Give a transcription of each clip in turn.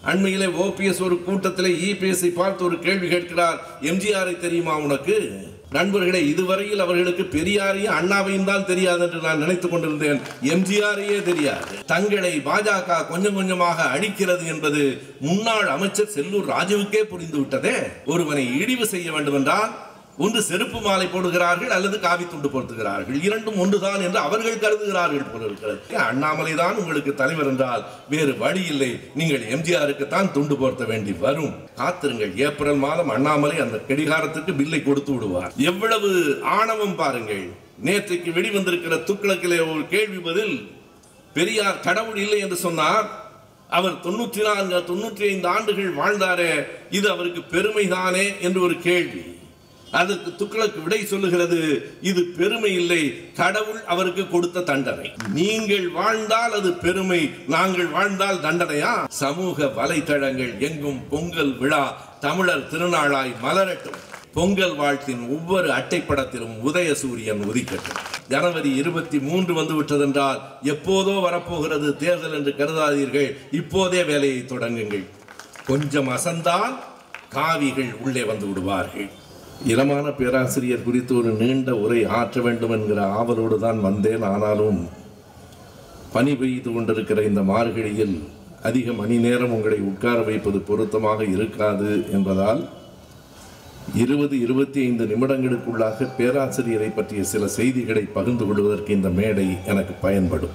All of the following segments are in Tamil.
அண்மையிலே ஓபிஎஸ் ஒரு கூட்டத்திலே இபிஎஸ்ஐ பார்த்து ஒரு கேள்வி கேட்கிறார் எம்ஜிஆரை தெரியுமா உனக்கு நண்பர்களே இதுவரையில் அவர்களுக்கு பெரியாரையும் அண்ணாவையும் தான் தெரியாது என்று நான் நினைத்துக் கொண்டிருந்தேன் எம்ஜிஆரையே தெரியாது தங்களை பாஜக கொஞ்சம் கொஞ்சமாக அடிக்கிறது என்பது முன்னாள் அமைச்சர் செல்லூர் ராஜுவுக்கே புரிந்து விட்டதே ஒருவனை இழிவு செய்ய வேண்டும் என்றால் ஒன்று செருப்பு மாலை போடுகிறார்கள் அல்லது காவி துண்டு போர்த்துகிறார்கள் இரண்டும் ஒன்றுதான் என்று அவர்கள் கருதுகிறார்கள் போல இருக்கிறது அண்ணாமலை தான் உங்களுக்கு தலைவர் என்றால் வேறு வழி இல்லை நீங்கள் எம்ஜிஆருக்கு தான் துண்டு போர்த்த வேண்டி வரும் காத்திருங்கள் ஏப்ரல் மாதம் அண்ணாமலை அந்த கடிகாரத்துக்கு பில்லை கொடுத்து விடுவார் எவ்வளவு ஆணவம் பாருங்கள் நேற்றைக்கு வெளிவந்திருக்கிற துக்ளக்கிலே ஒரு கேள்வி பதில் பெரியார் கடவுள் இல்லை என்று சொன்னார் அவர் தொண்ணூற்றி நான்கு தொண்ணூற்றி ஐந்து ஆண்டுகள் வாழ்ந்தாரே இது அவருக்கு பெருமைதானே என்று ஒரு கேள்வி அதற்கு துக்ளக் விடை சொல்லுகிறது இது பெருமை இல்லை கடவுள் அவருக்கு கொடுத்த தண்டனை நீங்கள் வாழ்ந்தால் அது பெருமை நாங்கள் வாழ்ந்தால் தண்டனையா சமூக வலைத்தளங்கள் எங்கும் பொங்கல் விழா தமிழர் திருநாளாய் மலரட்டும் பொங்கல் வாழ்த்தின் ஒவ்வொரு அட்டைப்படத்திலும் உதய சூரியன் உதிக்கட்டும் ஜனவரி இருபத்தி மூன்று வந்து விட்டதென்றால் எப்போதோ வரப்போகிறது தேர்தல் என்று கருதாதீர்கள் இப்போதே வேலையை தொடங்குங்கள் கொஞ்சம் அசந்தால் காவிகள் உள்ளே வந்து விடுவார்கள் இளமான பேராசிரியர் குறித்து ஒரு நீண்ட உரை ஆற்ற வேண்டும் என்கிற ஆவலோடு தான் வந்தேன் ஆனாலும் பனி பெய்து கொண்டிருக்கிற இந்த மார்கழியில் அதிக மணி நேரம் உங்களை உட்கார வைப்பது பொருத்தமாக இருக்காது என்பதால் இருபது இருபத்தி ஐந்து நிமிடங்களுக்குள்ளாக பேராசிரியரை பற்றிய சில செய்திகளை பகிர்ந்து கொள்வதற்கு இந்த மேடை எனக்கு பயன்படும்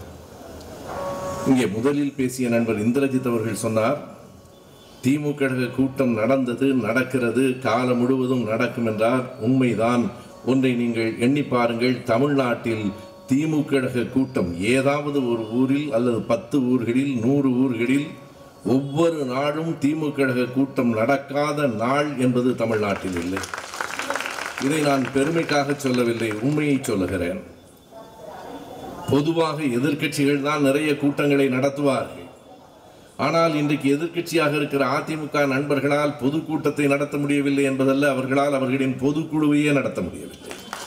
இங்கே முதலில் பேசிய நண்பர் இந்திரஜித் அவர்கள் சொன்னார் திமுக கழக கூட்டம் நடந்தது நடக்கிறது காலம் முழுவதும் நடக்கும் என்றார் உண்மைதான் ஒன்றை நீங்கள் எண்ணி பாருங்கள் தமிழ்நாட்டில் திமுக கழக கூட்டம் ஏதாவது ஒரு ஊரில் அல்லது பத்து ஊர்களில் நூறு ஊர்களில் ஒவ்வொரு நாளும் திமுக கழக கூட்டம் நடக்காத நாள் என்பது தமிழ்நாட்டில் இல்லை இதை நான் பெருமைக்காக சொல்லவில்லை உண்மையை சொல்லுகிறேன் பொதுவாக எதிர்க்கட்சிகள் தான் நிறைய கூட்டங்களை நடத்துவார்கள் ஆனால் இன்றைக்கு எதிர்க்கட்சியாக இருக்கிற அதிமுக நண்பர்களால் பொதுக்கூட்டத்தை நடத்த முடியவில்லை என்பதல்ல அவர்களால் அவர்களின் பொதுக்குழுவையே நடத்த முடியவில்லை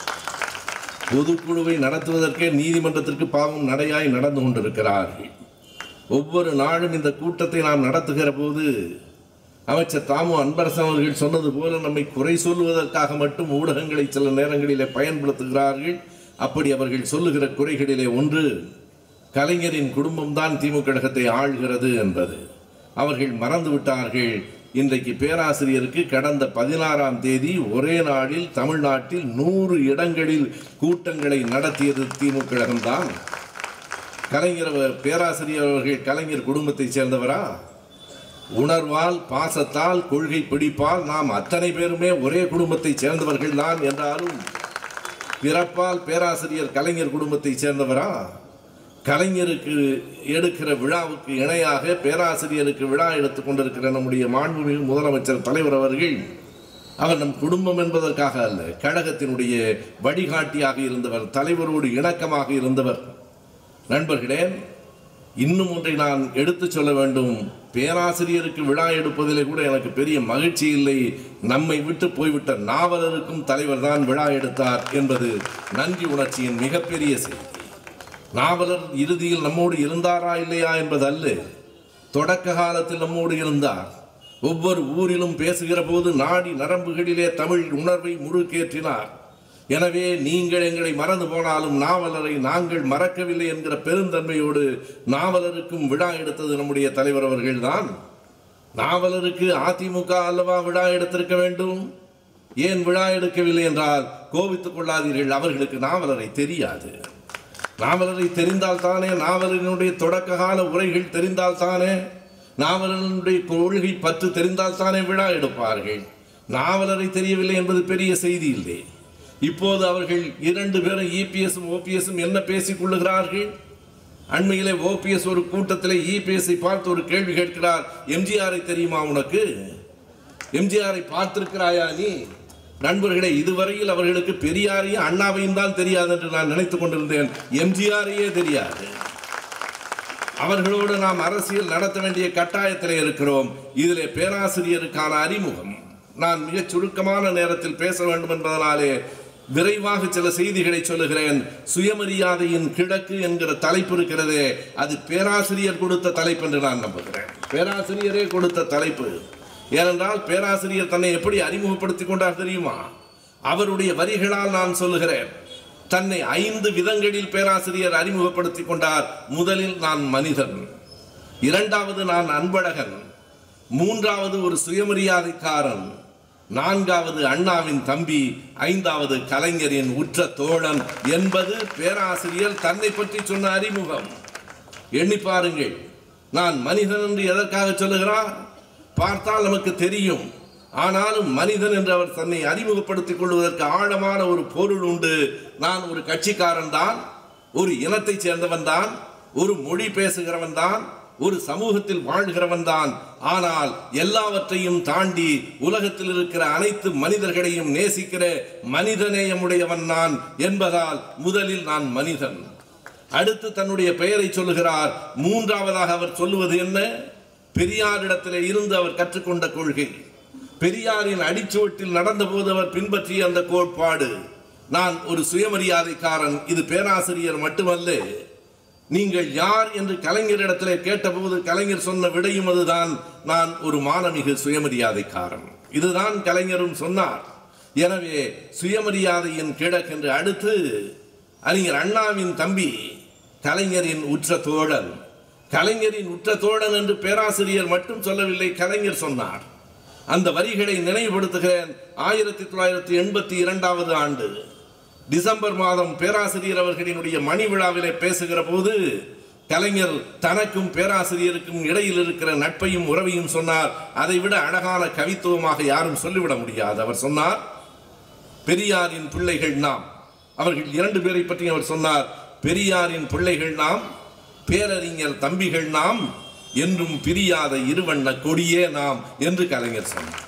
பொதுக்குழுவை நடத்துவதற்கே நீதிமன்றத்திற்கு பாவம் நடையாய் நடந்து கொண்டிருக்கிறார்கள் ஒவ்வொரு நாளும் இந்த கூட்டத்தை நாம் நடத்துகிற போது அமைச்சர் தாமு அன்பரசன் அவர்கள் சொன்னது போல நம்மை குறை சொல்வதற்காக மட்டும் ஊடகங்களை சில நேரங்களிலே பயன்படுத்துகிறார்கள் அப்படி அவர்கள் சொல்லுகிற குறைகளிலே ஒன்று கலைஞரின் குடும்பம்தான் திமுக கழகத்தை ஆள்கிறது என்பது அவர்கள் மறந்து விட்டார்கள் இன்றைக்கு பேராசிரியருக்கு கடந்த பதினாறாம் தேதி ஒரே நாளில் தமிழ்நாட்டில் நூறு இடங்களில் கூட்டங்களை நடத்தியது திமுக கழகம்தான் கலைஞர் அவர்- பேராசிரியர் அவர்கள் கலைஞர் குடும்பத்தைச் சேர்ந்தவரா உணர்வால் பாசத்தால் கொள்கை பிடிப்பால் நாம் அத்தனை பேருமே ஒரே குடும்பத்தைச் சேர்ந்தவர்கள் தான் என்றாலும் பிறப்பால் பேராசிரியர் கலைஞர் குடும்பத்தைச் சேர்ந்தவரா கலைஞருக்கு எடுக்கிற விழாவுக்கு இணையாக பேராசிரியருக்கு விழா எடுத்துக் கொண்டிருக்கிற நம்முடைய மாண்புமிகு முதலமைச்சர் தலைவர் அவர்கள் அவர் நம் குடும்பம் என்பதற்காக அல்ல கழகத்தினுடைய வழிகாட்டியாக இருந்தவர் தலைவரோடு இணக்கமாக இருந்தவர் நண்பர்களே இன்னும் ஒன்றை நான் எடுத்துச் சொல்ல வேண்டும் பேராசிரியருக்கு விழா எடுப்பதிலே கூட எனக்கு பெரிய மகிழ்ச்சி இல்லை நம்மை விட்டு போய்விட்ட நாவலருக்கும் தலைவர் தான் விழா எடுத்தார் என்பது நன்றி உணர்ச்சியின் மிகப்பெரிய செய்தி நாவலர் இறுதியில் நம்மோடு இருந்தாரா இல்லையா என்பது அல்ல தொடக்க காலத்தில் நம்மோடு இருந்தார் ஒவ்வொரு ஊரிலும் பேசுகிற போது நாடி நரம்புகளிலே தமிழ் உணர்வை முழுக்கேற்றினார் எனவே நீங்கள் எங்களை மறந்து போனாலும் நாவலரை நாங்கள் மறக்கவில்லை என்கிற பெருந்தன்மையோடு நாவலருக்கும் விழா எடுத்தது நம்முடைய தலைவர் அவர்கள்தான் நாவலருக்கு அதிமுக அல்லவா விழா எடுத்திருக்க வேண்டும் ஏன் விழா எடுக்கவில்லை என்றால் கோபித்துக் கொள்ளாதீர்கள் அவர்களுக்கு நாவலரை தெரியாது நாவலரை தெரிந்தால் தானே நாவலரினுடைய தொடக்க கால உரைகள் தெரிந்தால் தானே நாவலனுடைய கொள்கை பற்று தெரிந்தால் தானே விழா எடுப்பார்கள் நாவலரை தெரியவில்லை என்பது பெரிய செய்தி இல்லை இப்போது அவர்கள் இரண்டு பேரும் இபிஎஸும் ஓபிஎஸும் என்ன பேசிக் கொள்ளுகிறார்கள் அண்மையிலே ஓபிஎஸ் ஒரு கூட்டத்திலே இபிஎஸ்ஐ பார்த்து ஒரு கேள்வி கேட்கிறார் எம்ஜிஆரை தெரியுமா உனக்கு எம்ஜிஆரை பார்த்திருக்கிறாயா நீ நண்பர்களே இதுவரையில் அவர்களுக்கு பெரியாரையும் அண்ணாவையும் தான் தெரியாது என்று நான் நினைத்துக் கொண்டிருந்தேன் எம்ஜிஆரையே தெரியாது அவர்களோடு நாம் அரசியல் நடத்த வேண்டிய கட்டாயத்தில் இருக்கிறோம் இதிலே பேராசிரியருக்கான அறிமுகம் நான் மிகச் சுருக்கமான நேரத்தில் பேச வேண்டும் என்பதனாலே விரைவாக சில செய்திகளை சொல்லுகிறேன் சுயமரியாதையின் கிழக்கு என்கிற தலைப்பு இருக்கிறதே அது பேராசிரியர் கொடுத்த தலைப்பு என்று நான் நம்புகிறேன் பேராசிரியரே கொடுத்த தலைப்பு ஏனென்றால் பேராசிரியர் தன்னை எப்படி அறிமுகப்படுத்திக் கொண்டார் தெரியுமா அவருடைய வரிகளால் நான் சொல்லுகிறேன் தன்னை ஐந்து விதங்களில் பேராசிரியர் அறிமுகப்படுத்திக் கொண்டார் முதலில் நான் மனிதன் இரண்டாவது நான் அன்பழகன் மூன்றாவது ஒரு சுயமரியாதைக்காரன் நான்காவது அண்ணாவின் தம்பி ஐந்தாவது கலைஞரின் உற்ற தோழன் என்பது பேராசிரியர் தன்னை பற்றி சொன்ன அறிமுகம் எண்ணி பாருங்கள் நான் மனிதன் என்று எதற்காக சொல்லுகிறார் பார்த்தால் நமக்கு தெரியும் ஆனாலும் மனிதன் என்று அவர் தன்னை அறிமுகப்படுத்திக் கொள்வதற்கு ஆழமான ஒரு பொருள் உண்டு நான் ஒரு கட்சிக்காரன் தான் ஒரு இனத்தைச் சேர்ந்தவன் தான் ஒரு மொழி பேசுகிறவன் தான் ஒரு சமூகத்தில் வாழ்கிறவன் தான் ஆனால் எல்லாவற்றையும் தாண்டி உலகத்தில் இருக்கிற அனைத்து மனிதர்களையும் நேசிக்கிற மனிதநேயமுடையவன் நான் என்பதால் முதலில் நான் மனிதன் அடுத்து தன்னுடைய பெயரை சொல்லுகிறார் மூன்றாவதாக அவர் சொல்லுவது என்ன பெரியாரிடத்திலே இருந்து அவர் கற்றுக்கொண்ட கொள்கை பெரியாரின் அடிச்சுவட்டில் நடந்தபோது அவர் பின்பற்றிய அந்த கோட்பாடு நான் ஒரு சுயமரியாதைக்காரன் இது பேராசிரியர் மட்டுமல்ல நீங்கள் யார் என்று கலைஞரிடத்திலே கேட்டபோது கலைஞர் சொன்ன விடையும் அதுதான் நான் ஒரு மானமிகு சுயமரியாதைக்காரன் இதுதான் கலைஞரும் சொன்னார் எனவே சுயமரியாதையின் கிழக்கென்று அடுத்து அறிஞர் அண்ணாவின் தம்பி கலைஞரின் உற்ற தோழன் கலைஞரின் உற்ற தோழன் என்று பேராசிரியர் மட்டும் சொல்லவில்லை கலைஞர் சொன்னார் அந்த வரிகளை நினைவுபடுத்துகிறேன் ஆயிரத்தி தொள்ளாயிரத்தி எண்பத்தி இரண்டாவது ஆண்டு டிசம்பர் மாதம் பேராசிரியர் அவர்களினுடைய மணி விழாவிலே பேசுகிற போது கலைஞர் தனக்கும் பேராசிரியருக்கும் இடையில் இருக்கிற நட்பையும் உறவையும் சொன்னார் அதை விட அழகான கவித்துவமாக யாரும் சொல்லிவிட முடியாது அவர் சொன்னார் பெரியாரின் பிள்ளைகள் நாம் அவர்கள் இரண்டு பேரை பற்றி அவர் சொன்னார் பெரியாரின் பிள்ளைகள் நாம் பேரறிஞர் தம்பிகள் நாம் என்றும் பிரியாத இருவண்ண கொடியே நாம் என்று கலைஞர் சொன்னார்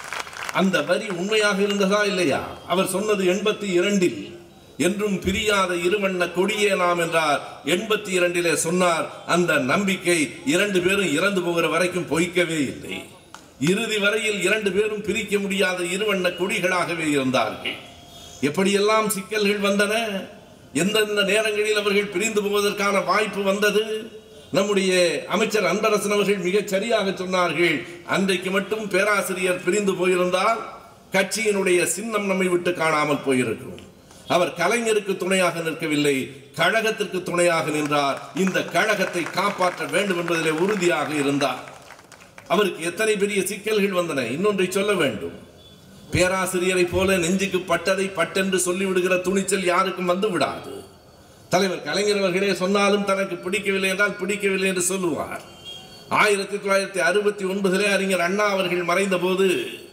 அந்த வரி உண்மையாக இருந்ததா இல்லையா அவர் சொன்னது எண்பத்தி இரண்டில் என்றும் பிரியாத இருவண்ண கொடியே நாம் என்றார் எண்பத்தி இரண்டிலே சொன்னார் அந்த நம்பிக்கை இரண்டு பேரும் இறந்து போகிற வரைக்கும் பொய்க்கவே இல்லை இறுதி வரையில் இரண்டு பேரும் பிரிக்க முடியாத இருவண்ண கொடிகளாகவே இருந்தார்கள் எப்படியெல்லாம் சிக்கல்கள் வந்தன எந்தெந்த நேரங்களில் அவர்கள் பிரிந்து போவதற்கான வாய்ப்பு வந்தது நம்முடைய அமைச்சர் அன்பரசன் அவர்கள் மிகச் சரியாக சொன்னார்கள் அன்றைக்கு மட்டும் பேராசிரியர் பிரிந்து போயிருந்தால் கட்சியினுடைய சின்னம் நம்மை விட்டு காணாமல் போயிருக்கும் அவர் கலைஞருக்கு துணையாக நிற்கவில்லை கழகத்திற்கு துணையாக நின்றார் இந்த கழகத்தை காப்பாற்ற வேண்டும் என்பதிலே உறுதியாக இருந்தார் அவருக்கு எத்தனை பெரிய சிக்கல்கள் வந்தன இன்னொன்றை சொல்ல வேண்டும் பேராசிரியரை போல நெஞ்சுக்கு பட்டதை பட்டென்று சொல்லிவிடுகிற துணிச்சல் யாருக்கும் வந்து விடாது தலைவர் கலைஞர் அவர்களே சொன்னாலும் தனக்கு பிடிக்கவில்லை என்றால் பிடிக்கவில்லை என்று சொல்லுவார் ஆயிரத்தி தொள்ளாயிரத்தி அறுபத்தி ஒன்பதிலே அறிஞர் அண்ணா அவர்கள் மறைந்த போது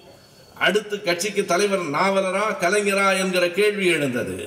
அடுத்து கட்சிக்கு தலைவர் நாவலரா கலைஞரா என்கிற கேள்வி எழுந்தது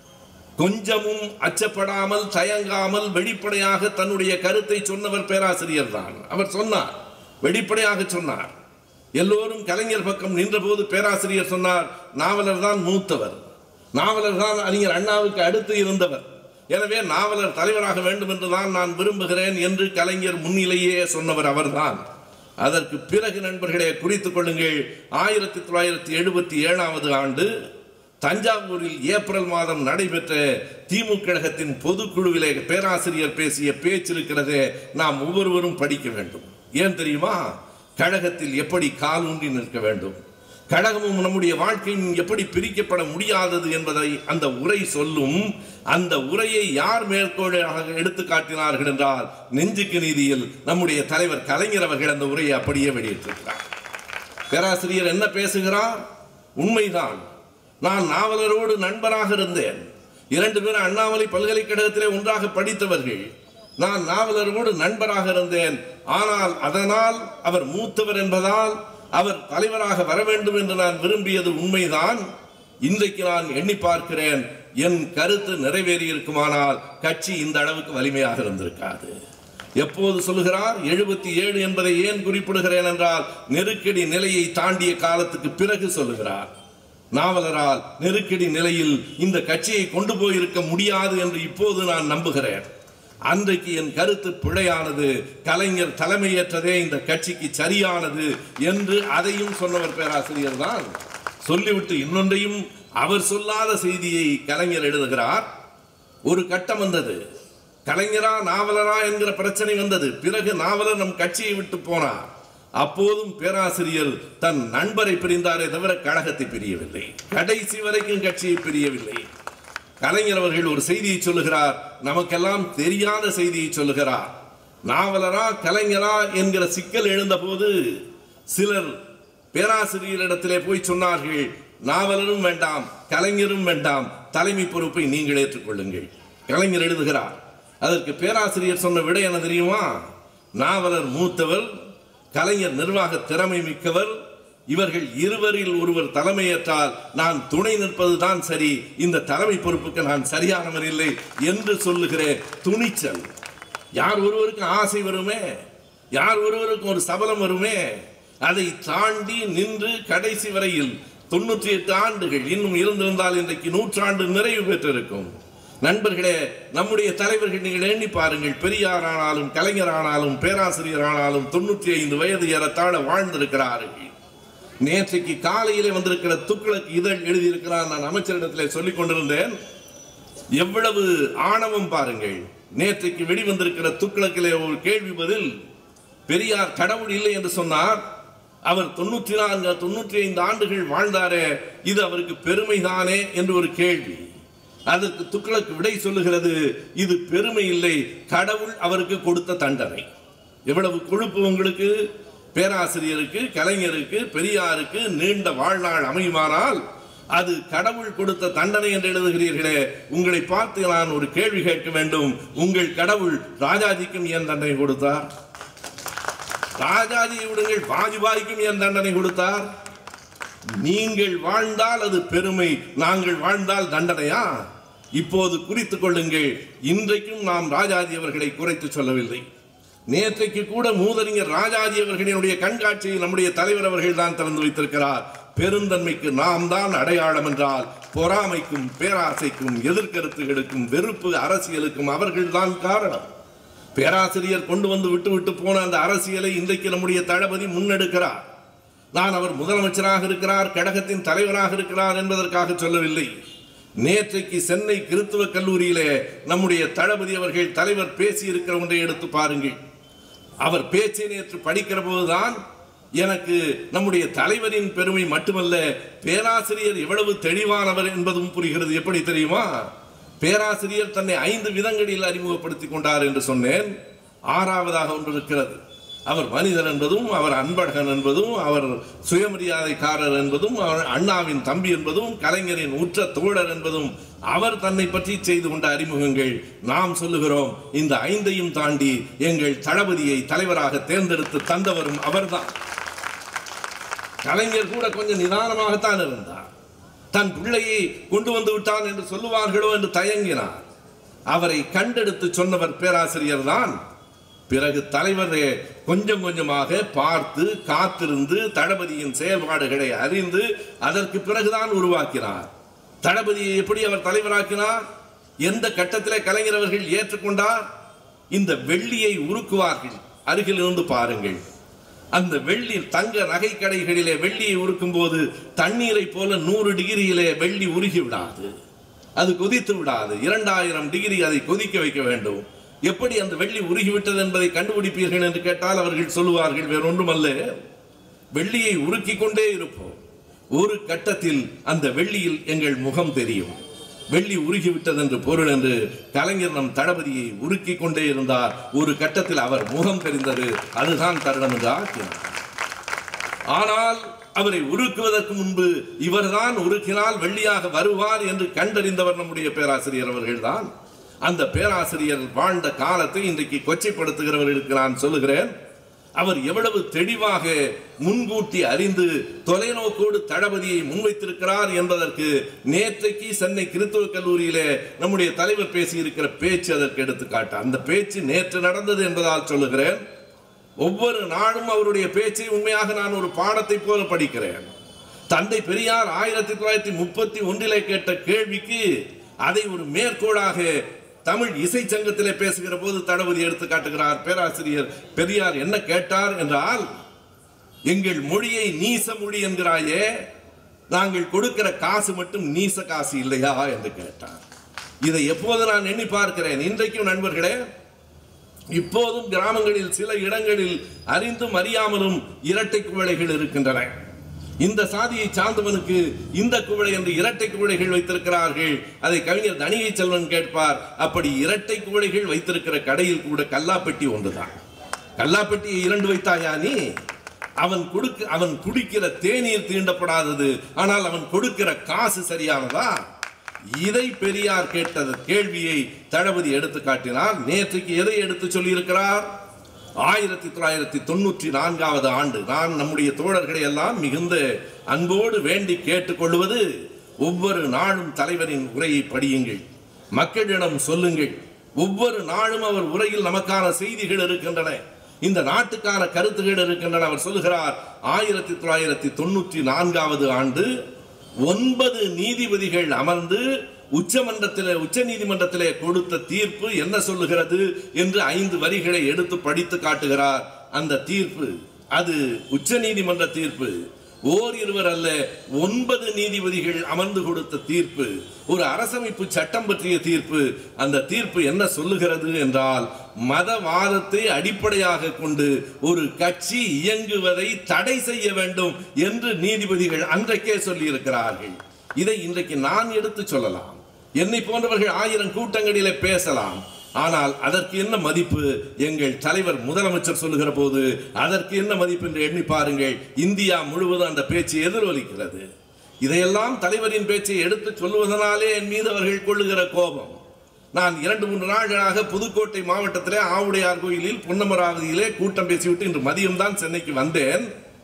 கொஞ்சமும் அச்சப்படாமல் தயங்காமல் வெளிப்படையாக தன்னுடைய கருத்தை சொன்னவர் பேராசிரியர் தான் அவர் சொன்னார் வெளிப்படையாக சொன்னார் எல்லோரும் கலைஞர் பக்கம் நின்றபோது பேராசிரியர் சொன்னார் நாவலர் தான் மூத்தவர் நாவலர் தான் அறிஞர் அண்ணாவுக்கு அடுத்து இருந்தவர் எனவே நாவலர் தலைவராக வேண்டும் என்றுதான் நான் விரும்புகிறேன் என்று கலைஞர் முன்னிலேயே சொன்னவர் அவர்தான் அதற்கு பிறகு நண்பர்களே குறித்துக் கொள்ளுங்கள் ஆயிரத்தி தொள்ளாயிரத்தி எழுபத்தி ஏழாவது ஆண்டு தஞ்சாவூரில் ஏப்ரல் மாதம் நடைபெற்ற திமுக கழகத்தின் பொதுக்குழுவிலே பேராசிரியர் பேசிய பேச்சு இருக்கிறதே நாம் ஒவ்வொருவரும் படிக்க வேண்டும் ஏன் தெரியுமா கழகத்தில் எப்படி கால் ஊன்றி நிற்க வேண்டும் கழகமும் நம்முடைய வாழ்க்கையும் எப்படி பிரிக்கப்பட முடியாதது என்பதை அந்த உரை சொல்லும் அந்த உரையை யார் மேற்கோளாக எடுத்து காட்டினார்கள் என்றால் நெஞ்சுக்கு நீதியில் நம்முடைய தலைவர் கலைஞர் அவர்கள் அந்த உரையை அப்படியே வெளியிட்டிருக்கிறார் பேராசிரியர் என்ன பேசுகிறார் உண்மைதான் நான் நாவலரோடு நண்பராக இருந்தேன் இரண்டு பேரும் அண்ணாமலை பல்கலைக்கழகத்திலே ஒன்றாக படித்தவர்கள் நான் நாவலரோடு நண்பராக இருந்தேன் ஆனால் அதனால் அவர் மூத்தவர் என்பதால் அவர் தலைவராக வர வேண்டும் என்று நான் விரும்பியது உண்மைதான் இன்றைக்கு நான் எண்ணி பார்க்கிறேன் என் கருத்து நிறைவேறி இருக்குமானால் கட்சி இந்த அளவுக்கு வலிமையாக இருந்திருக்காது எப்போது சொல்லுகிறார் எழுபத்தி ஏழு என்பதை ஏன் குறிப்பிடுகிறேன் என்றால் நெருக்கடி நிலையை தாண்டிய காலத்துக்கு பிறகு சொல்லுகிறார் நாவலரால் நெருக்கடி நிலையில் இந்த கட்சியை கொண்டு போயிருக்க முடியாது என்று இப்போது நான் நம்புகிறேன் அன்றைக்கு என் கருத்து பிழையானது கலைஞர் தலைமையேற்றதே இந்த கட்சிக்கு சரியானது என்று அதையும் சொன்னவர் பேராசிரியர் தான் சொல்லிவிட்டு இன்னொன்றையும் அவர் சொல்லாத செய்தியை கலைஞர் எழுதுகிறார் ஒரு கட்டம் வந்தது கலைஞரா நாவலரா என்கிற பிரச்சனை வந்தது பிறகு நாவலர் நம் கட்சியை விட்டு போனார் அப்போதும் பேராசிரியர் தன் நண்பரை பிரிந்தாரே தவிர கழகத்தை பிரியவில்லை கடைசி வரைக்கும் கட்சியை பிரியவில்லை கலைஞர் அவர்கள் ஒரு செய்தியை சொல்லுகிறார் நமக்கெல்லாம் தெரியாத செய்தியை சொல்லுகிறார் நாவலரா கலைஞரா என்கிற சிக்கல் எழுந்தபோது சிலர் பேராசிரியரிடத்திலே போய் சொன்னார்கள் நாவலரும் வேண்டாம் கலைஞரும் வேண்டாம் தலைமை பொறுப்பை நீங்கள் ஏற்றுக்கொள்ளுங்கள் கலைஞர் எழுதுகிறார் அதற்கு பேராசிரியர் சொன்ன விடை என்ன தெரியுமா நாவலர் மூத்தவர் கலைஞர் நிர்வாக திறமை மிக்கவர் இவர்கள் இருவரில் ஒருவர் தலைமையேற்றால் நான் துணை நிற்பதுதான் சரி இந்த தலைமை பொறுப்புக்கு நான் சரியானவர் இல்லை என்று சொல்லுகிற துணிச்சல் யார் ஒருவருக்கு ஆசை வருமே யார் ஒருவருக்கு ஒரு சபலம் வருமே அதை தாண்டி நின்று கடைசி வரையில் தொண்ணூற்றி எட்டு ஆண்டுகள் இன்னும் இருந்திருந்தால் இன்றைக்கு நூற்றாண்டு நிறைவு பெற்றிருக்கும் நண்பர்களே நம்முடைய தலைவர்கள் நீங்கள் எண்ணி பாருங்கள் பெரியார் ஆனாலும் கலைஞர் ஆனாலும் பேராசிரியர் ஆனாலும் தொண்ணூற்றி ஐந்து வயது ஏறத்தாழ வாழ்ந்திருக்கிறார்கள் நேற்றைக்கு காலையிலே வந்திருக்கிற துக்ளக் இதழ் எழுதியிருக்கிறார் நான் அமைச்சரிடத்திலே சொல்லிக் கொண்டிருந்தேன் எவ்வளவு ஆணவம் பாருங்கள் நேற்றைக்கு வெளிவந்திருக்கிற துக்ளக்கிலே ஒரு கேள்வி பதில் பெரியார் கடவுள் இல்லை என்று சொன்னார் அவர் தொண்ணூற்றி நான்கு தொண்ணூற்றி ஐந்து ஆண்டுகள் வாழ்ந்தாரே இது அவருக்கு பெருமைதானே என்று ஒரு கேள்வி அதற்கு துக்ளக் விடை சொல்லுகிறது இது பெருமை இல்லை கடவுள் அவருக்கு கொடுத்த தண்டனை எவ்வளவு கொழுப்பு உங்களுக்கு பேராசிரியருக்கு கலைஞருக்கு பெரியாருக்கு நீண்ட வாழ்நாள் அமையுமானால் அது கடவுள் கொடுத்த தண்டனை என்று எழுதுகிறீர்களே உங்களை பார்த்து நான் ஒரு கேள்வி கேட்க வேண்டும் உங்கள் கடவுள் ராஜாஜிக்கும் ஏன் தண்டனை கொடுத்தார் ராஜாஜியை விடுங்கள் வாஜ்பாய்க்கும் ஏன் தண்டனை கொடுத்தார் நீங்கள் வாழ்ந்தால் அது பெருமை நாங்கள் வாழ்ந்தால் தண்டனையா இப்போது குறித்துக் கொள்ளுங்கள் இன்றைக்கும் நாம் ராஜாஜி அவர்களை குறைத்து சொல்லவில்லை நேற்றைக்கு கூட மூதறிஞர் ராஜாஜி அவர்களினுடைய கண்காட்சியை நம்முடைய தலைவர் அவர்கள் தான் திறந்து வைத்திருக்கிறார் பெருந்தன்மைக்கு நாம் தான் அடையாளம் என்றால் பொறாமைக்கும் பேராசைக்கும் எதிர்கருத்துகளுக்கும் வெறுப்பு அரசியலுக்கும் அவர்கள்தான் காரணம் பேராசிரியர் கொண்டு வந்து விட்டு விட்டு போன அந்த அரசியலை இன்றைக்கு நம்முடைய தளபதி முன்னெடுக்கிறார் நான் அவர் முதலமைச்சராக இருக்கிறார் கழகத்தின் தலைவராக இருக்கிறார் என்பதற்காக சொல்லவில்லை நேற்றைக்கு சென்னை கிறித்துவ கல்லூரியிலே நம்முடைய தளபதி அவர்கள் தலைவர் பேசி இருக்கிற ஒன்றை எடுத்து பாருங்கள் அவர் பேச்சை நேற்று படிக்கிற போதுதான் எனக்கு நம்முடைய தலைவரின் பெருமை மட்டுமல்ல பேராசிரியர் எவ்வளவு தெளிவானவர் என்பதும் புரிகிறது எப்படி தெரியுமா பேராசிரியர் தன்னை ஐந்து விதங்களில் அறிமுகப்படுத்திக் கொண்டார் என்று சொன்னேன் ஆறாவதாக ஒன்று இருக்கிறது அவர் மனிதர் என்பதும் அவர் அன்பழகன் என்பதும் அவர் சுயமரியாதைக்காரர் என்பதும் அவர் அண்ணாவின் தம்பி என்பதும் கலைஞரின் உற்ற தோழர் என்பதும் அவர் தன்னை பற்றி செய்து கொண்ட அறிமுகங்கள் நாம் சொல்லுகிறோம் இந்த ஐந்தையும் தாண்டி எங்கள் தளபதியை தலைவராக தேர்ந்தெடுத்து தந்தவரும் அவர்தான் கலைஞர் கூட கொஞ்சம் நிதானமாகத்தான் இருந்தார் தன் பிள்ளையை கொண்டு வந்து விட்டான் என்று சொல்லுவார்களோ என்று தயங்கினார் அவரை கண்டெடுத்து சொன்னவர் பேராசிரியர் தான் பிறகு தலைவரே கொஞ்சம் கொஞ்சமாக பார்த்து காத்திருந்து தளபதியின் செயல்பாடுகளை அறிந்து அதற்கு பிறகுதான் உருவாக்கினார் தளபதியை எப்படி அவர் தலைவராக்கினார் எந்த கட்டத்திலே கலைஞர் அவர்கள் ஏற்றுக்கொண்டார் இந்த வெள்ளியை உருக்குவார்கள் அருகில் இருந்து பாருங்கள் அந்த வெள்ளி தங்க நகை கடைகளிலே வெள்ளியை உருக்கும் போது தண்ணீரை போல நூறு டிகிரியிலே வெள்ளி உருகி விடாது அது கொதித்து விடாது இரண்டாயிரம் டிகிரி அதை கொதிக்க வைக்க வேண்டும் எப்படி அந்த வெள்ளி உருகிவிட்டது என்பதை கண்டுபிடிப்பீர்கள் என்று கேட்டால் அவர்கள் சொல்லுவார்கள் வேறொன்றுமல்ல வெள்ளியை உருக்கி கொண்டே இருப்போம் ஒரு கட்டத்தில் அந்த வெள்ளியில் எங்கள் முகம் தெரியும் வெள்ளி உருகிவிட்டது என்று பொருள் என்று கலைஞர் நம் தளபதியை உருக்கி கொண்டே இருந்தார் ஒரு கட்டத்தில் அவர் முகம் தெரிந்தது அதுதான் தருணம் என்று ஆக்கினார் ஆனால் அவரை உருக்குவதற்கு முன்பு இவர்தான் உருக்கினால் வெள்ளியாக வருவார் என்று கண்டறிந்தவர் நம்முடைய பேராசிரியர் அவர்கள்தான் அந்த பேராசிரியர் வாழ்ந்த காலத்தை இன்றைக்கு கொச்சைப்படுத்துகிறவர்களுக்கு நான் சொல்லுகிறேன் அவர் எவ்வளவு தெளிவாக முன்கூட்டி அறிந்து தொலைநோக்கோடு தளபதியை முன்வைத்திருக்கிறார் என்பதற்கு நேற்றைக்கு சென்னை கிறித்துவ கல்லூரியிலே நம்முடைய தலைவர் பேசியிருக்கிற பேச்சு அதற்கு எடுத்துக்காட்டு அந்த பேச்சு நேற்று நடந்தது என்பதால் சொல்லுகிறேன் ஒவ்வொரு நாளும் அவருடைய பேச்சை உண்மையாக நான் ஒரு பாடத்தை போல படிக்கிறேன் தந்தை பெரியார் ஆயிரத்தி தொள்ளாயிரத்தி முப்பத்தி ஒன்றிலே கேட்ட கேள்விக்கு அதை ஒரு மேற்கோளாக தமிழ் இசை சங்கத்திலே பேசுகிற போது தளபதி எடுத்து காட்டுகிறார் பேராசிரியர் பெரியார் என்ன கேட்டார் என்றால் எங்கள் மொழியை நீச மொழி என்கிறாயே நாங்கள் கொடுக்கிற காசு மட்டும் நீச காசு இல்லையா என்று கேட்டார் இதை எப்போது நான் எண்ணி பார்க்கிறேன் இன்றைக்கும் நண்பர்களே இப்போதும் கிராமங்களில் சில இடங்களில் அறிந்தும் அறியாமலும் இரட்டை குவளைகள் இருக்கின்றன இந்த சாதியை சார்ந்தவனுக்கு இந்த குவளை என்று இரட்டை குவளைகள் வைத்திருக்கிறார்கள் அதை கவிஞர் தனியை செல்வன் கேட்பார் அப்படி இரட்டை குவளைகள் வைத்திருக்கிற கடையில் கூட கல்லாப்பெட்டி ஒன்றுதான் கல்லாப்பெட்டியை இரண்டு வைத்தாயா நீ அவன் கொடுக்க அவன் குடிக்கிற தேநீர் தீண்டப்படாதது ஆனால் அவன் கொடுக்கிற காசு சரியானதா இதை பெரியார் கேட்டது கேள்வியை தளபதி எடுத்து காட்டினார் நேற்றுக்கு எதை எடுத்து சொல்லியிருக்கிறார் ஆயிரத்தி தொள்ளாயிரத்தி தொண்ணூற்றி நான்காவது ஆண்டு நான் நம்முடைய தோழர்களை எல்லாம் மிகுந்த அன்போடு வேண்டி கேட்டுக்கொள்வது ஒவ்வொரு நாளும் தலைவரின் உரையை படியுங்கள் மக்களிடம் சொல்லுங்கள் ஒவ்வொரு நாளும் அவர் உரையில் நமக்கான செய்திகள் இருக்கின்றன இந்த நாட்டுக்கான கருத்துகள் இருக்கின்றன அவர் சொல்லுகிறார் ஆயிரத்தி தொள்ளாயிரத்தி தொண்ணூற்றி நான்காவது ஆண்டு ஒன்பது நீதிபதிகள் அமர்ந்து உச்சமன்றத்திலே உச்ச நீதிமன்றத்திலே கொடுத்த தீர்ப்பு என்ன சொல்லுகிறது என்று ஐந்து வரிகளை எடுத்து படித்து காட்டுகிறார் அந்த தீர்ப்பு அது உச்ச நீதிமன்ற தீர்ப்பு ஓர் இருவர் அல்ல ஒன்பது நீதிபதிகள் அமர்ந்து கொடுத்த தீர்ப்பு ஒரு அரசமைப்பு சட்டம் பற்றிய தீர்ப்பு அந்த தீர்ப்பு என்ன சொல்லுகிறது என்றால் மதவாதத்தை அடிப்படையாக கொண்டு ஒரு கட்சி இயங்குவதை தடை செய்ய வேண்டும் என்று நீதிபதிகள் அன்றைக்கே சொல்லியிருக்கிறார்கள் இதை இன்றைக்கு நான் எடுத்து சொல்லலாம் என்னை போன்றவர்கள் ஆயிரம் கூட்டங்களிலே பேசலாம் ஆனால் அதற்கு என்ன மதிப்பு எங்கள் தலைவர் முதலமைச்சர் சொல்லுகிற போது அதற்கு என்ன மதிப்பு என்று எண்ணி பாருங்கள் இந்தியா முழுவதும் அந்த பேச்சு எதிரொலிக்கிறது இதையெல்லாம் தலைவரின் பேச்சை எடுத்து சொல்லுவதனாலே என் மீது அவர்கள் கொள்ளுகிற கோபம் நான் இரண்டு மூன்று நாட்களாக புதுக்கோட்டை மாவட்டத்திலே ஆவுடையார் கோயிலில் பொன்னமராவதியிலே கூட்டம் பேசிவிட்டு இன்று மதியம் தான் சென்னைக்கு வந்தேன்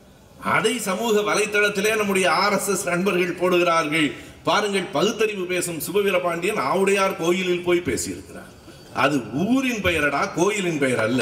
அதை சமூக வலைத்தளத்திலே நம்முடைய ஆர்எஸ்எஸ் நண்பர்கள் போடுகிறார்கள் பாருங்கள் பகுத்தறிவு பேசும் சுபவீரபாண்டியன் ஆவுடையார் கோயிலில் போய் பேசியிருக்கிறார் அது ஊரின் பெயரடா கோயிலின் பெயர் அல்ல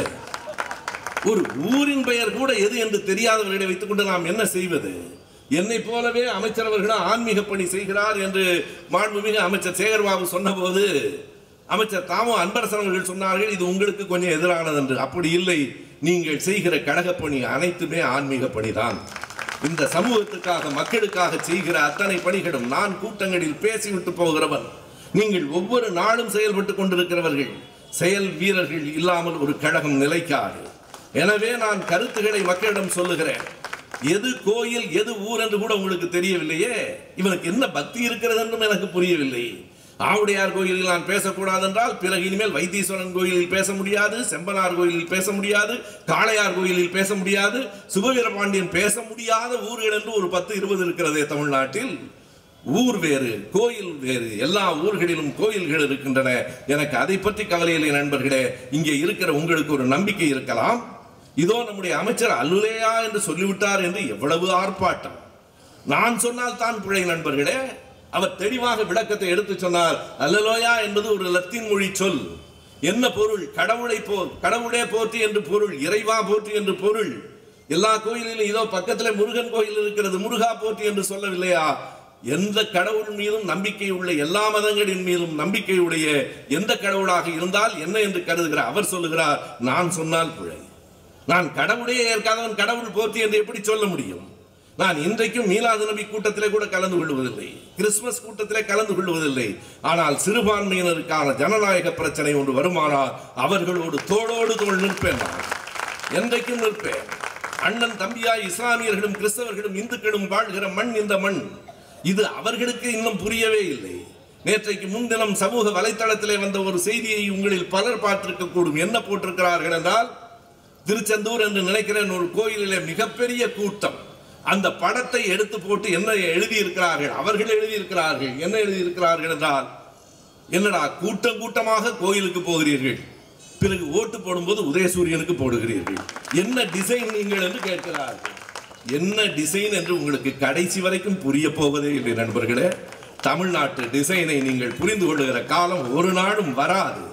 ஒரு ஊரின் பெயர் கூட எது என்று தெரியாதவர்களை வைத்துக்கொண்டு நாம் என்ன செய்வது என்னை போலவே அமைச்சர் அவர்களும் ஆன்மீக பணி செய்கிறார் என்று மாண்புமிகு அமைச்சர் சேகர்பாபு சொன்னபோது அமைச்சர் தாமோ அன்பரசன் அவர்கள் சொன்னார்கள் இது உங்களுக்கு கொஞ்சம் எதிரானது என்று அப்படி இல்லை நீங்கள் செய்கிற கழகப் பணி அனைத்துமே ஆன்மீக பணிதான் இந்த சமூகத்துக்காக மக்களுக்காக செய்கிற அத்தனை பணிகளும் நான் கூட்டங்களில் பேசிவிட்டு போகிறவன் நீங்கள் ஒவ்வொரு நாளும் செயல்பட்டு கொண்டிருக்கிறவர்கள் செயல் வீரர்கள் இல்லாமல் ஒரு கழகம் நிலைக்காது எனவே நான் கருத்துக்களை மக்களிடம் சொல்லுகிறேன் எது கோயில் எது ஊர் என்று கூட உங்களுக்கு தெரியவில்லையே இவனுக்கு என்ன பக்தி இருக்கிறது என்றும் எனக்கு புரியவில்லை ஆவுடையார் கோயிலில் நான் பேசக்கூடாது என்றால் பிறகு இனிமேல் வைத்தீஸ்வரன் கோயிலில் பேச முடியாது செம்பனார் கோயிலில் பேச முடியாது காளையார் கோயிலில் பேச முடியாது சுபவீரபாண்டியன் பேச முடியாத ஊர்கள் என்று ஒரு பத்து இருபது இருக்கிறதே தமிழ்நாட்டில் ஊர் வேறு கோயில் வேறு எல்லா ஊர்களிலும் கோயில்கள் இருக்கின்றன எனக்கு அதை பற்றி கவலை இல்லை நண்பர்களே இங்கே இருக்கிற உங்களுக்கு ஒரு நம்பிக்கை இருக்கலாம் இதோ நம்முடைய அமைச்சர் அல்லுலேயா என்று சொல்லிவிட்டார் என்று எவ்வளவு ஆர்ப்பாட்டம் நான் சொன்னால் தான் பிழை நண்பர்களே அவர் தெளிவாக விளக்கத்தை எடுத்து சொன்னார் அல்லலோயா என்பது ஒரு லத்தீன் மொழி சொல் என்ன பொருள் கடவுளை போ கடவுளே போற்றி என்று பொருள் இறைவா போற்றி என்று பொருள் எல்லா கோயிலிலும் இதோ பக்கத்துல முருகன் கோயில் இருக்கிறது முருகா போற்றி என்று சொல்லவில்லையா எந்த கடவுள் மீதும் நம்பிக்கை உள்ள எல்லா மதங்களின் மீதும் நம்பிக்கையுடைய எந்த கடவுளாக இருந்தால் என்ன என்று கருதுகிறார் அவர் சொல்லுகிறார் நான் சொன்னால் பிழை நான் கடவுளே ஏற்காதவன் கடவுள் போற்றி என்று எப்படி சொல்ல முடியும் நான் இன்றைக்கும் மீலாது நபி கூட்டத்திலே கூட கலந்து கொள்வதில்லை கிறிஸ்துமஸ் கூட்டத்திலே கலந்து கொள்வதில்லை ஆனால் சிறுபான்மையினருக்கான ஜனநாயக பிரச்சனை ஒன்று வருமானால் அவர்களோடு தோளோடு தோள் நிற்பேன் நான் என்றைக்கும் நிற்பேன் அண்ணன் தம்பியாய் இஸ்லாமியர்களும் கிறிஸ்தவர்களும் இந்துக்களும் வாழ்கிற மண் இந்த மண் இது அவர்களுக்கு இன்னும் புரியவே இல்லை நேற்றைக்கு முன்தினம் சமூக வலைத்தளத்திலே வந்த ஒரு செய்தியை உங்களில் பலர் பார்த்திருக்க கூடும் என்ன போட்டிருக்கிறார்கள் என்றால் திருச்செந்தூர் என்று நினைக்கிறேன் ஒரு கோயிலிலே மிகப்பெரிய கூட்டம் அந்த படத்தை எடுத்து போட்டு என்ன எழுதியிருக்கிறார்கள் அவர்கள் எழுதியிருக்கிறார்கள் என்ன எழுதியிருக்கிறார்கள் என்றால் என்னடா கூட்டம் கூட்டமாக கோயிலுக்கு போகிறீர்கள் பிறகு ஓட்டு போடும்போது உதயசூரியனுக்கு போடுகிறீர்கள் என்ன டிசைன் நீங்கள் என்று கேட்கிறார்கள் என்ன டிசைன் என்று உங்களுக்கு கடைசி வரைக்கும் புரிய போவதே இல்லை நண்பர்களே தமிழ்நாட்டு டிசைனை நீங்கள் புரிந்து கொள்ளுகிற காலம் ஒரு நாளும் வராது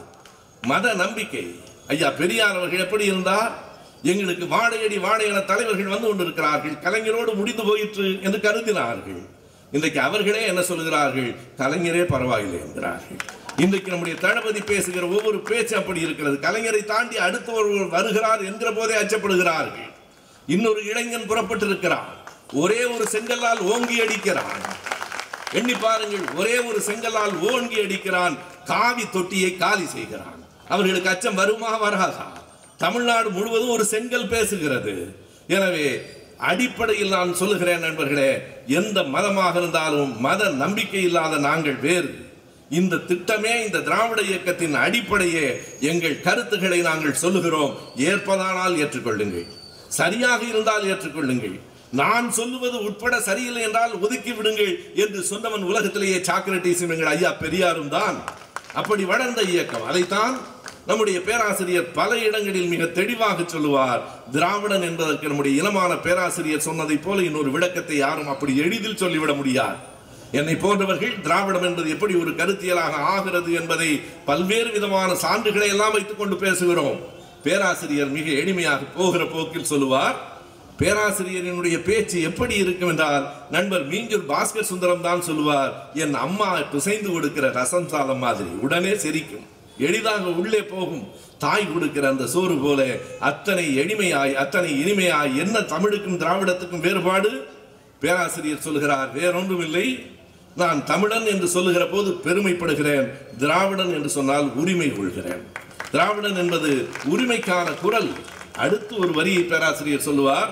மத நம்பிக்கை ஐயா பெரியார் அவர்கள் எப்படி இருந்தார் எங்களுக்கு வாழையடி வாழை என தலைவர்கள் வந்து கொண்டிருக்கிறார்கள் கலைஞரோடு முடிந்து போயிற்று என்று கருதினார்கள் இன்றைக்கு அவர்களே என்ன சொல்கிறார்கள் கலைஞரே பரவாயில்லை என்கிறார்கள் இன்றைக்கு நம்முடைய தளபதி பேசுகிற ஒவ்வொரு பேச்சு அப்படி இருக்கிறது கலைஞரை தாண்டி அடுத்த ஒருவர் வருகிறார் என்கிற போதே அச்சப்படுகிறார்கள் இன்னொரு இளைஞன் புறப்பட்டிருக்கிறான் ஒரே ஒரு செங்கல்லால் ஓங்கி அடிக்கிறான் எண்ணி பாருங்கள் ஒரே ஒரு செங்கல்லால் ஓங்கி அடிக்கிறான் காவி தொட்டியை காலி செய்கிறான் அவர்களுக்கு அச்சம் வருமா வராதா தமிழ்நாடு முழுவதும் ஒரு செங்கல் பேசுகிறது எனவே அடிப்படையில் நான் சொல்லுகிறேன் நண்பர்களே எந்த மதமாக இருந்தாலும் மத நம்பிக்கை இல்லாத நாங்கள் வேறு இந்த திட்டமே இந்த திராவிட இயக்கத்தின் அடிப்படையே எங்கள் கருத்துக்களை நாங்கள் சொல்லுகிறோம் ஏற்பதானால் ஏற்றுக்கொள்ளுங்கள் சரியாக இருந்தால் ஏற்றுக்கொள்ளுங்கள் நான் சொல்லுவது உட்பட சரியில்லை என்றால் ஒதுக்கி விடுங்கள் என்று சொன்னவன் உலகத்திலேயே சாக்ரட்டிஸும் எங்கள் ஐயா பெரியாரும் தான் அப்படி வளர்ந்த இயக்கம் அதைத்தான் நம்முடைய பேராசிரியர் பல இடங்களில் மிக தெளிவாக சொல்லுவார் திராவிடன் என்பதற்கு நம்முடைய இனமான பேராசிரியர் சொன்னதைப் போல இன்னொரு விளக்கத்தை யாரும் அப்படி எளிதில் சொல்லிவிட முடியாது என்னை போன்றவர்கள் திராவிடம் என்பது எப்படி ஒரு கருத்தியலாக ஆகிறது என்பதை பல்வேறு விதமான சான்றுகளை எல்லாம் வைத்துக் கொண்டு பேசுகிறோம் பேராசிரியர் மிக எளிமையாக போகிற போக்கில் சொல்லுவார் பேராசிரியரினுடைய பேச்சு எப்படி இருக்கும் என்றால் நண்பர் மீஞ்சூர் பாஸ்கர் சுந்தரம் தான் சொல்லுவார் என் அம்மா பிசைந்து கொடுக்கிற ரசம் சாதம் மாதிரி உடனே சிரிக்கும் எளிதாக உள்ளே போகும் தாய் கொடுக்கிற அந்த சோறு போல அத்தனை எளிமையாய் அத்தனை இனிமையாய் என்ன தமிழுக்கும் திராவிடத்துக்கும் வேறுபாடு பேராசிரியர் சொல்கிறார் வேறொன்றும் இல்லை நான் தமிழன் என்று சொல்லுகிற போது பெருமைப்படுகிறேன் திராவிடன் என்று சொன்னால் உரிமை கொள்கிறேன் திராவிடன் என்பது உரிமைக்கான குரல் அடுத்து ஒரு வரியை பேராசிரியர் சொல்லுவார்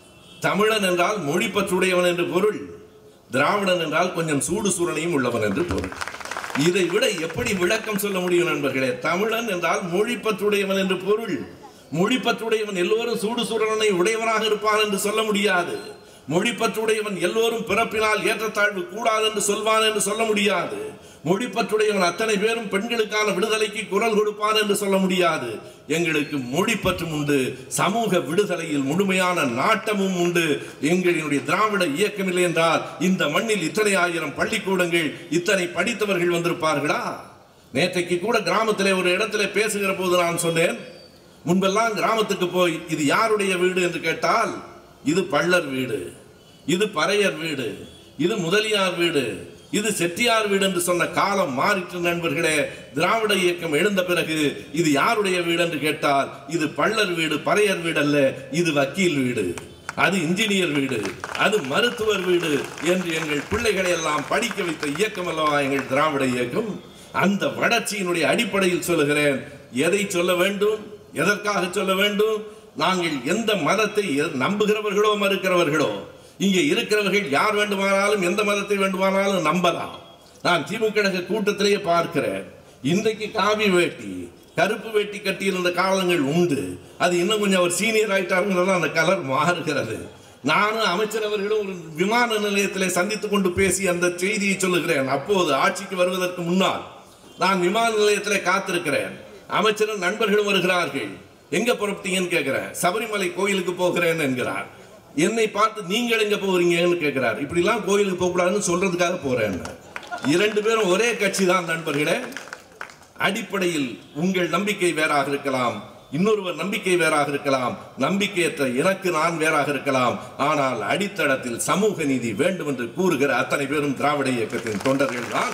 தமிழன் என்றால் மொழி பற்றுடையவன் என்று பொருள் திராவிடன் என்றால் கொஞ்சம் சூடு சூரனையும் உள்ளவன் என்று பொருள் இதை விட எப்படி விளக்கம் சொல்ல முடியும் நண்பர்களே தமிழன் என்றால் மொழி பற்றுடையவன் என்று பொருள் மொழி பற்றுடையவன் எல்லோரும் சூடு சூரனை உடையவனாக இருப்பான் என்று சொல்ல முடியாது மொழி பற்றுடையவன் எல்லோரும் பிறப்பினால் ஏற்றத்தாழ்வு கூடாது என்று சொல்வான் என்று சொல்ல முடியாது மொழி பற்றுடையவன் அத்தனை பேரும் பெண்களுக்கான விடுதலைக்கு குரல் கொடுப்பான் என்று சொல்ல முடியாது எங்களுக்கு மொழி பற்றும் உண்டு சமூக விடுதலையில் முழுமையான நாட்டமும் உண்டு எங்களினுடைய திராவிட இயக்கம் இல்லை என்றால் இந்த மண்ணில் இத்தனை ஆயிரம் பள்ளிக்கூடங்கள் இத்தனை படித்தவர்கள் வந்திருப்பார்களா நேற்றைக்கு கூட கிராமத்திலே ஒரு இடத்திலே பேசுகிற போது நான் சொன்னேன் முன்பெல்லாம் கிராமத்துக்கு போய் இது யாருடைய வீடு என்று கேட்டால் இது பள்ளர் வீடு இது பறையர் வீடு இது முதலியார் வீடு இது செட்டியார் வீடு என்று சொன்ன காலம் மாறிற்று நண்பர்களே திராவிட இயக்கம் எழுந்த பிறகு இது யாருடைய வீடு என்று கேட்டால் இது பள்ளர் வீடு பறையர் வீடு அல்ல இது வக்கீல் வீடு அது இன்ஜினியர் வீடு அது மருத்துவர் வீடு என்று எங்கள் பிள்ளைகளை எல்லாம் படிக்க வைத்த இயக்கம் அல்லவா எங்கள் திராவிட இயக்கம் அந்த வளர்ச்சியினுடைய அடிப்படையில் சொல்லுகிறேன் எதை சொல்ல வேண்டும் எதற்காக சொல்ல வேண்டும் நாங்கள் எந்த மதத்தை எ- நம்புகிறவர்களோ மறுக்கிறவர்களோ இங்கே இருக்கிறவர்கள் யார் வேண்டுமானாலும் எந்த மதத்தை வேண்டுமானாலும் நம்பலாம் நான் திமுக கழக கூட்டத்திலேயே பார்க்கிறேன் இன்றைக்கு காவி வேட்டி கருப்பு வேட்டி கட்டியிருந்த காலங்கள் உண்டு அது இன்னும் கொஞ்சம் அவர் சீனியர் ஆயிட்டாருங்கிறத அந்த கலர் மாறுகிறது நானும் அமைச்சர் அவர்களும் ஒரு விமான நிலையத்திலே சந்தித்துக் கொண்டு பேசி அந்த செய்தியை சொல்லுகிறேன் அப்போது ஆட்சிக்கு வருவதற்கு முன்னால் நான் விமான நிலையத்திலே காத்திருக்கிறேன் அமைச்சரும் நண்பர்களும் வருகிறார்கள் எங்க புறப்பட்டீங்கன்னு கேட்கிறேன் சபரிமலை கோயிலுக்கு போகிறேன் என்கிறார் என்னை பார்த்து நீங்கள் எங்க போகிறீங்கன்னு கேட்கிறார் இப்படிலாம் கோயிலுக்கு போகக்கூடாதுன்னு சொல்றதுக்காக போறேன் இரண்டு பேரும் ஒரே கட்சி தான் நண்பர்களே அடிப்படையில் உங்கள் நம்பிக்கை வேறாக இருக்கலாம் இன்னொருவர் நம்பிக்கை வேறாக இருக்கலாம் நம்பிக்கையற்ற எனக்கு நான் வேறாக இருக்கலாம் ஆனால் அடித்தளத்தில் சமூக நீதி வேண்டும் என்று கூறுகிற அத்தனை பேரும் திராவிட இயக்கத்தின் தொண்டர்கள் தான்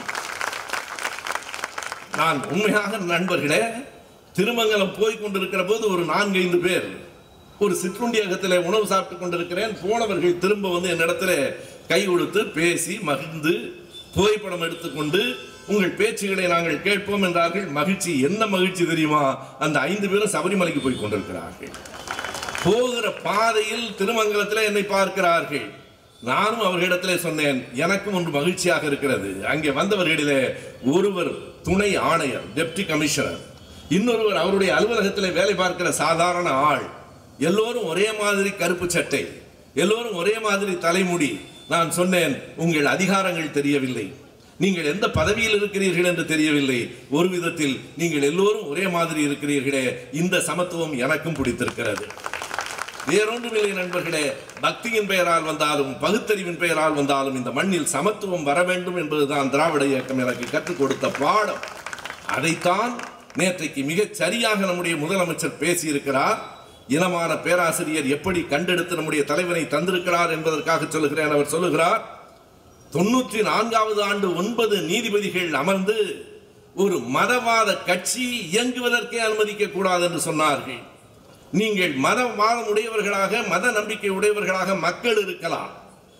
நான் உண்மையாக நண்பர்களே திருமங்கலம் போய் கொண்டிருக்கிற போது ஒரு நான்கு ஐந்து பேர் ஒரு சிற்றுண்டியகத்தில் உணவு சாப்பிட்டு கொண்டிருக்கிறேன் போனவர்கள் திரும்ப வந்து என்னிடத்துல கை கொடுத்து பேசி மகிழ்ந்து புகைப்படம் எடுத்துக்கொண்டு உங்கள் பேச்சுகளை நாங்கள் கேட்போம் என்றார்கள் மகிழ்ச்சி என்ன மகிழ்ச்சி தெரியுமா அந்த ஐந்து பேரும் சபரிமலைக்கு போய் கொண்டிருக்கிறார்கள் போகிற பாதையில் திருமங்கலத்தில் என்னை பார்க்கிறார்கள் நானும் அவர்களிடத்திலே சொன்னேன் எனக்கும் ஒன்று மகிழ்ச்சியாக இருக்கிறது அங்கே வந்தவர்களிலே ஒருவர் துணை ஆணையர் டெப்டி கமிஷனர் இன்னொருவர் அவருடைய அலுவலகத்திலே வேலை பார்க்கிற சாதாரண ஆள் எல்லோரும் ஒரே மாதிரி கருப்பு சட்டை எல்லோரும் ஒரே மாதிரி தலைமுடி நான் சொன்னேன் உங்கள் அதிகாரங்கள் தெரியவில்லை நீங்கள் எந்த பதவியில் இருக்கிறீர்கள் என்று தெரியவில்லை ஒரு விதத்தில் நீங்கள் எல்லோரும் ஒரே மாதிரி இருக்கிறீர்களே இந்த சமத்துவம் எனக்கும் பிடித்திருக்கிறது வேறொன்றுமில்லை நண்பர்களே பக்தியின் பெயரால் வந்தாலும் பகுத்தறிவின் பெயரால் வந்தாலும் இந்த மண்ணில் சமத்துவம் வர வேண்டும் என்பதுதான் திராவிட இயக்கம் எனக்கு கற்றுக் கொடுத்த பாடம் அதைத்தான் நேற்றைக்கு மிகச் சரியாக நம்முடைய முதலமைச்சர் பேசியிருக்கிறார் இனமான பேராசிரியர் எப்படி கண்டெடுத்து நம்முடைய தலைவனை தந்திருக்கிறார் என்பதற்காக சொல்லுகிறேன் அவர் சொல்லுகிறார் தொண்ணூற்றி நான்காவது ஆண்டு ஒன்பது நீதிபதிகள் அமர்ந்து ஒரு மதவாத கட்சி இயங்குவதற்கே அனுமதிக்க கூடாது என்று சொன்னார்கள் நீங்கள் மதவாதம் உடையவர்களாக மத நம்பிக்கை உடையவர்களாக மக்கள் இருக்கலாம்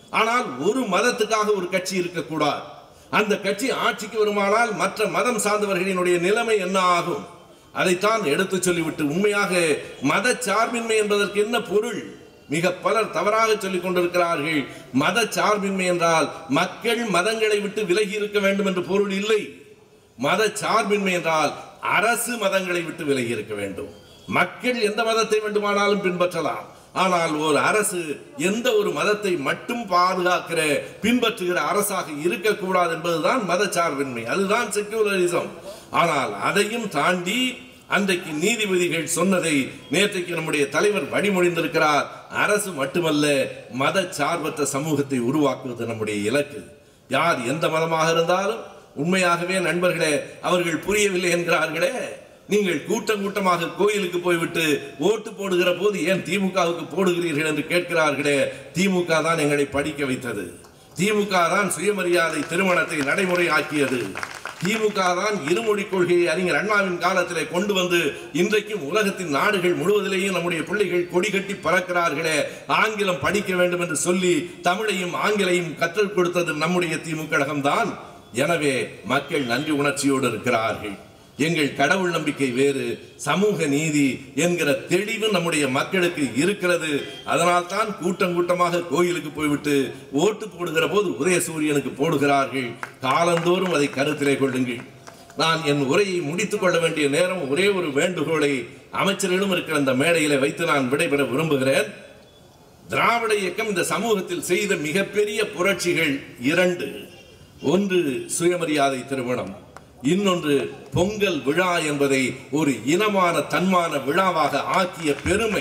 ஆனால் ஒரு மதத்துக்காக ஒரு கட்சி இருக்கக்கூடாது அந்த கட்சி ஆட்சிக்கு வருமானால் மற்ற மதம் சார்ந்தவர்களினுடைய நிலைமை என்ன ஆகும் அதைத்தான் எடுத்து சொல்லிவிட்டு உண்மையாக மத சார்பின்மை என்பதற்கு என்ன பொருள் மிக பலர் தவறாக சொல்லிக் கொண்டிருக்கிறார்கள் மத சார்பின்மை என்றால் மக்கள் மதங்களை விட்டு விலகி இருக்க வேண்டும் என்று பொருள் இல்லை மத சார்பின்மை என்றால் அரசு மதங்களை விட்டு விலகி இருக்க வேண்டும் மக்கள் எந்த மதத்தை வேண்டுமானாலும் பின்பற்றலாம் ஆனால் ஒரு அரசு எந்த ஒரு மதத்தை மட்டும் பாதுகாக்கிற பின்பற்றுகிற அரசாக இருக்கக்கூடாது என்பதுதான் மத சார்பின்மை அதுதான் செக்யூலரிசம் ஆனால் அதையும் தாண்டி அன்றைக்கு நீதிபதிகள் சொன்னதை நேற்றைக்கு நம்முடைய தலைவர் வழிமொழிந்திருக்கிறார் அரசு மட்டுமல்ல மத சார்பற்ற சமூகத்தை உருவாக்குவது நம்முடைய இலக்கு யார் எந்த மதமாக இருந்தாலும் உண்மையாகவே நண்பர்களே அவர்கள் புரியவில்லை என்கிறார்களே நீங்கள் கூட்டம் கூட்டமாக கோயிலுக்கு போய்விட்டு ஓட்டு போடுகிற போது ஏன் திமுகவுக்கு போடுகிறீர்கள் என்று கேட்கிறார்களே திமுக தான் எங்களை படிக்க வைத்தது திமுக தான் சுயமரியாதை திருமணத்தை நடைமுறையாக்கியது திமுக தான் இருமொழி கொள்கையை அறிஞர் அண்ணாவின் காலத்திலே கொண்டு வந்து இன்றைக்கும் உலகத்தின் நாடுகள் முழுவதிலேயும் நம்முடைய பிள்ளைகள் கொடி கட்டி பறக்கிறார்களே ஆங்கிலம் படிக்க வேண்டும் என்று சொல்லி தமிழையும் ஆங்கிலையும் கற்றுக் கொடுத்தது நம்முடைய திமுக கழகம்தான் எனவே மக்கள் நன்றி உணர்ச்சியோடு இருக்கிறார்கள் எங்கள் கடவுள் நம்பிக்கை வேறு சமூக நீதி என்கிற தெளிவு நம்முடைய மக்களுக்கு இருக்கிறது அதனால் தான் கூட்டம் கூட்டமாக கோயிலுக்கு போய்விட்டு ஓட்டு போடுகிற போது உதயசூரியனுக்கு போடுகிறார்கள் காலந்தோறும் அதை கருத்திலே கொள்ளுங்கள் நான் என் உரையை முடித்துக் கொள்ள வேண்டிய நேரம் ஒரே ஒரு வேண்டுகோளை அமைச்சரிடம் இருக்கிற அந்த மேடையில வைத்து நான் விடைபெற விரும்புகிறேன் திராவிட இயக்கம் இந்த சமூகத்தில் செய்த மிகப்பெரிய புரட்சிகள் இரண்டு ஒன்று சுயமரியாதை திருமணம் இன்னொன்று பொங்கல் விழா என்பதை ஒரு இனமான தன்மான விழாவாக ஆக்கிய பெருமை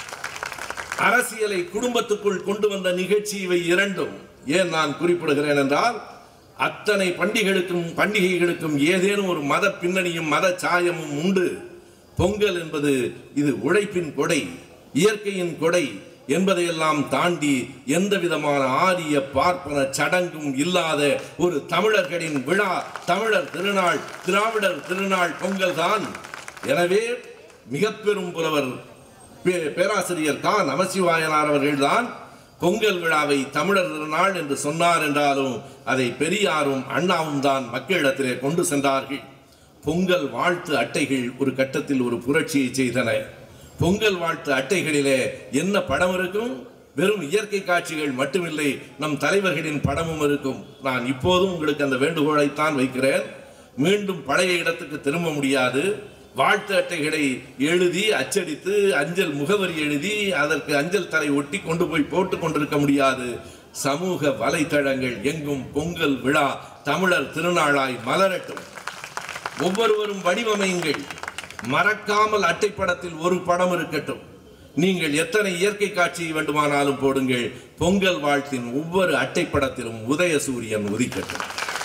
அரசியலை குடும்பத்துக்குள் கொண்டு வந்த நிகழ்ச்சி இவை இரண்டும் ஏன் நான் குறிப்பிடுகிறேன் என்றால் அத்தனை பண்டிகைகளுக்கும் பண்டிகைகளுக்கும் ஏதேனும் ஒரு மத பின்னணியும் மத சாயமும் உண்டு பொங்கல் என்பது இது உழைப்பின் கொடை இயற்கையின் கொடை என்பதையெல்லாம் தாண்டி எந்த விதமான ஆரிய பார்ப்பன சடங்கும் இல்லாத ஒரு தமிழர்களின் விழா தமிழர் திருநாள் திராவிடர் திருநாள் பொங்கல் தான் எனவே மிக பெரும் புலவர் பே- பேராசிரியர் கா நமசிவாயனார் அவர்கள்தான் பொங்கல் விழாவை தமிழர் திருநாள் என்று சொன்னார் என்றாலும் அதை பெரியாரும் அண்ணாவும் தான் மக்களிடத்திலே கொண்டு சென்றார்கள் பொங்கல் வாழ்த்து அட்டைகள் ஒரு கட்டத்தில் ஒரு புரட்சியை செய்தன பொங்கல் வாழ்த்து அட்டைகளிலே என்ன படம் இருக்கும் வெறும் இயற்கை காட்சிகள் மட்டுமில்லை நம் தலைவர்களின் படமும் இருக்கும் நான் இப்போதும் உங்களுக்கு அந்த வேண்டுகோளைத்தான் வைக்கிறேன் மீண்டும் பழைய இடத்துக்கு திரும்ப முடியாது வாழ்த்து அட்டைகளை எழுதி அச்சடித்து அஞ்சல் முகவரி எழுதி அதற்கு அஞ்சல் தலை ஒட்டி கொண்டு போய் போட்டு கொண்டிருக்க முடியாது சமூக வலைத்தளங்கள் எங்கும் பொங்கல் விழா தமிழர் திருநாளாய் மலரட்டும் ஒவ்வொருவரும் வடிவமையுங்கள் மறக்காமல் அட்டைப்படத்தில் ஒரு படம் இருக்கட்டும் நீங்கள் எத்தனை இயற்கை காட்சியை வேண்டுமானாலும் போடுங்கள் பொங்கல் வாழ்த்தின் ஒவ்வொரு அட்டைப்படத்திலும் உதயசூரியன் உதிக்கட்டும்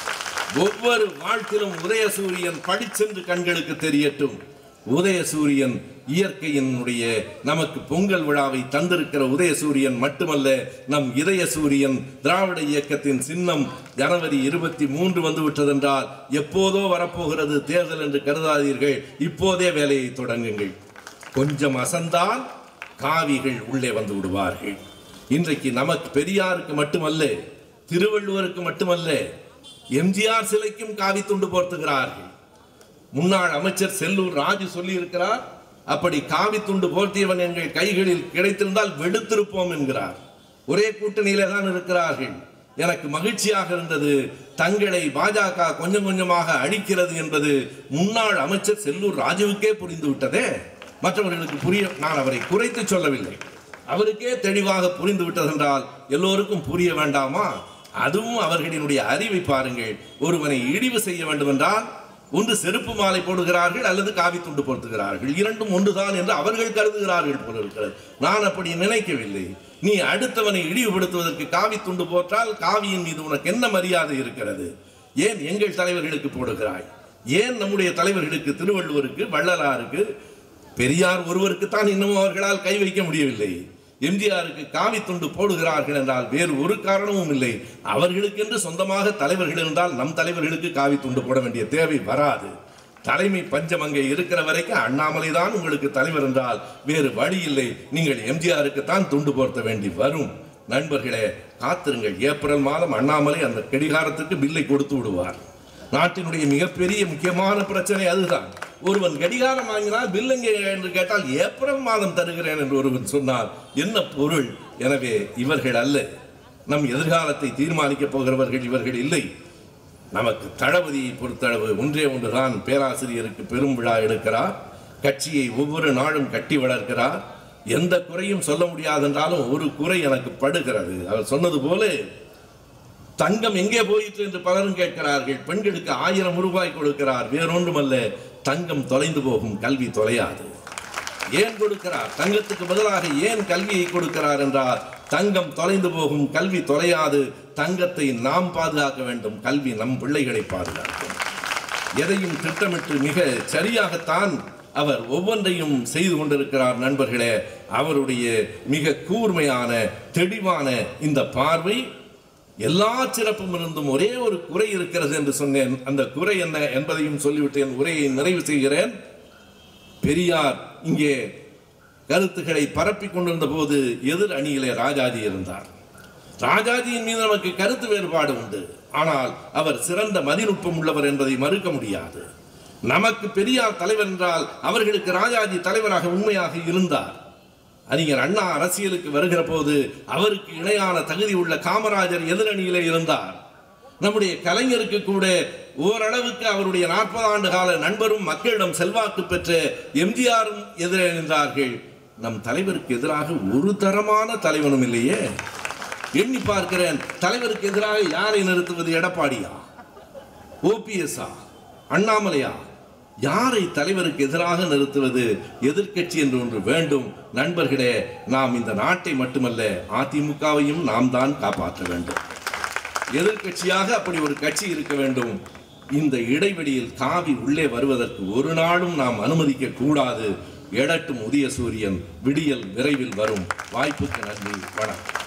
ஒவ்வொரு வாழ்த்திலும் உதயசூரியன் படிச்சென்று கண்களுக்கு தெரியட்டும் உதயசூரியன் இயற்கையினுடைய நமக்கு பொங்கல் விழாவை தந்திருக்கிற உதயசூரியன் மட்டுமல்ல நம் இதய சூரியன் திராவிட இயக்கத்தின் சின்னம் ஜனவரி இருபத்தி மூன்று வந்து விட்டதென்றால் எப்போதோ வரப்போகிறது தேர்தல் என்று கருதாதீர்கள் இப்போதே வேலையை தொடங்குங்கள் கொஞ்சம் அசந்தால் காவிகள் உள்ளே வந்து விடுவார்கள் இன்றைக்கு நமக்கு பெரியாருக்கு மட்டுமல்ல திருவள்ளுவருக்கு மட்டுமல்ல எம்ஜிஆர் சிலைக்கும் காவி துண்டு போர்த்துகிறார்கள் முன்னாள் அமைச்சர் செல்லூர் ராஜு சொல்லி இருக்கிறார் அப்படி காவி துண்டு போர்த்தியவன் எங்கள் கைகளில் கிடைத்திருந்தால் வெடுத்திருப்போம் என்கிறார் ஒரே கூட்டணியில தான் இருக்கிறார்கள் எனக்கு மகிழ்ச்சியாக இருந்தது தங்களை பாஜக கொஞ்சம் கொஞ்சமாக அழிக்கிறது என்பது முன்னாள் அமைச்சர் செல்லூர் ராஜுவுக்கே புரிந்து விட்டதே மற்றவர்களுக்கு புரிய நான் அவரை குறைத்து சொல்லவில்லை அவருக்கே தெளிவாக புரிந்து விட்டதென்றால் எல்லோருக்கும் புரிய வேண்டாமா அதுவும் அவர்களினுடைய அறிவை பாருங்கள் ஒருவனை இழிவு செய்ய வேண்டும் என்றால் ஒன்று செருப்பு மாலை போடுகிறார்கள் அல்லது காவி துண்டு போர்த்துகிறார்கள் இரண்டும் ஒன்றுதான் என்று அவர்கள் கருதுகிறார்கள் போல இருக்கிறது நான் அப்படி நினைக்கவில்லை நீ அடுத்தவனை இழிவுபடுத்துவதற்கு காவி துண்டு போற்றால் காவியின் மீது உனக்கு என்ன மரியாதை இருக்கிறது ஏன் எங்கள் தலைவர்களுக்கு போடுகிறாய் ஏன் நம்முடைய தலைவர்களுக்கு திருவள்ளுவருக்கு வள்ளலாருக்கு பெரியார் ஒருவருக்கு தான் இன்னமும் அவர்களால் கை வைக்க முடியவில்லை எம்ஜிஆருக்கு காவி துண்டு போடுகிறார்கள் என்றால் வேறு ஒரு காரணமும் இல்லை அவர்களுக்கென்று சொந்தமாக தலைவர்கள் இருந்தால் நம் தலைவர்களுக்கு காவி துண்டு போட வேண்டிய தேவை வராது தலைமை பஞ்சம் அங்கே இருக்கிற வரைக்கும் அண்ணாமலை தான் உங்களுக்கு தலைவர் என்றால் வேறு வழி இல்லை நீங்கள் எம்ஜிஆருக்கு தான் துண்டு போர்த்த வேண்டி வரும் நண்பர்களே காத்திருங்கள் ஏப்ரல் மாதம் அண்ணாமலை அந்த கடிகாரத்துக்கு பில்லை கொடுத்து விடுவார் நாட்டினுடைய மிகப்பெரிய முக்கியமான பிரச்சனை அதுதான் ஒருவன் கடிகாரம் வாங்கினால் பில் எங்கே என்று கேட்டால் ஏப்ரல் மாதம் தருகிறேன் என்று ஒருவன் சொன்னால் என்ன பொருள் எனவே இவர்கள் அல்ல நம் எதிர்காலத்தை தீர்மானிக்கப் போகிறவர்கள் இவர்கள் இல்லை நமக்கு தளபதியை பொறுத்தளவு ஒன்றே ஒன்றுதான் பேராசிரியருக்கு பெரும் விழா எடுக்கிறார் கட்சியை ஒவ்வொரு நாளும் கட்டி வளர்க்கிறார் எந்த குறையும் சொல்ல முடியாதென்றாலும் ஒரு குறை எனக்கு படுகிறது அவர் சொன்னது போல தங்கம் எங்கே போயிற்று என்று பலரும் கேட்கிறார்கள் பெண்களுக்கு ஆயிரம் ரூபாய் கொடுக்கிறார் வேறொன்றுமல்ல தங்கம் தொலைந்து போகும் கல்வி தொலையாது ஏன் கொடுக்கிறார் தங்கத்துக்கு பதிலாக ஏன் கல்வியை கொடுக்கிறார் என்றால் தங்கம் தொலைந்து போகும் கல்வி தொலையாது தங்கத்தை நாம் பாதுகாக்க வேண்டும் கல்வி நம் பிள்ளைகளை பாதுகாக்கும் எதையும் திட்டமிட்டு மிக சரியாகத்தான் அவர் ஒவ்வொன்றையும் செய்து கொண்டிருக்கிறார் நண்பர்களே அவருடைய மிக கூர்மையான தெளிவான இந்த பார்வை எல்லா சிறப்பும் இருந்தும் ஒரே ஒரு குறை இருக்கிறது என்று சொன்னேன் அந்த குறை என்ன என்பதையும் சொல்லிவிட்டு என் உரையை நிறைவு செய்கிறேன் பெரியார் இங்கே கருத்துக்களை பரப்பிக் கொண்டிருந்த போது எதிர் அணியிலே ராஜாஜி இருந்தார் ராஜாஜியின் மீது நமக்கு கருத்து வேறுபாடு உண்டு ஆனால் அவர் சிறந்த மதிநுட்பம் உள்ளவர் என்பதை மறுக்க முடியாது நமக்கு பெரியார் தலைவர் என்றால் அவர்களுக்கு ராஜாஜி தலைவராக உண்மையாக இருந்தார் அறிஞர் அண்ணா அரசியலுக்கு வருகிற போது அவருக்கு இணையான தகுதி உள்ள காமராஜர் எதிரணியிலே இருந்தார் நம்முடைய கலைஞருக்கு கூட ஓரளவுக்கு அவருடைய நாற்பது ஆண்டு கால நண்பரும் மக்களிடம் செல்வாக்கு பெற்ற எம்ஜிஆரும் எதிரே நின்றார்கள் நம் தலைவருக்கு எதிராக ஒரு தரமான தலைவனும் இல்லையே எண்ணி பார்க்கிறேன் தலைவருக்கு எதிராக யாரை நிறுத்துவது எடப்பாடியா ஓபிஎஸ்ஆ அண்ணாமலையா யாரை தலைவருக்கு எதிராக நிறுத்துவது எதிர்க்கட்சி என்று ஒன்று வேண்டும் நண்பர்களே நாம் இந்த நாட்டை மட்டுமல்ல அதிமுகவையும் நாம் தான் காப்பாற்ற வேண்டும் எதிர்க்கட்சியாக அப்படி ஒரு கட்சி இருக்க வேண்டும் இந்த இடைவெளியில் காவி உள்ளே வருவதற்கு ஒரு நாளும் நாம் அனுமதிக்க கூடாது எழட்டும் உதய சூரியன் விடியல் விரைவில் வரும் வாய்ப்புக்கு நன்றி வணக்கம்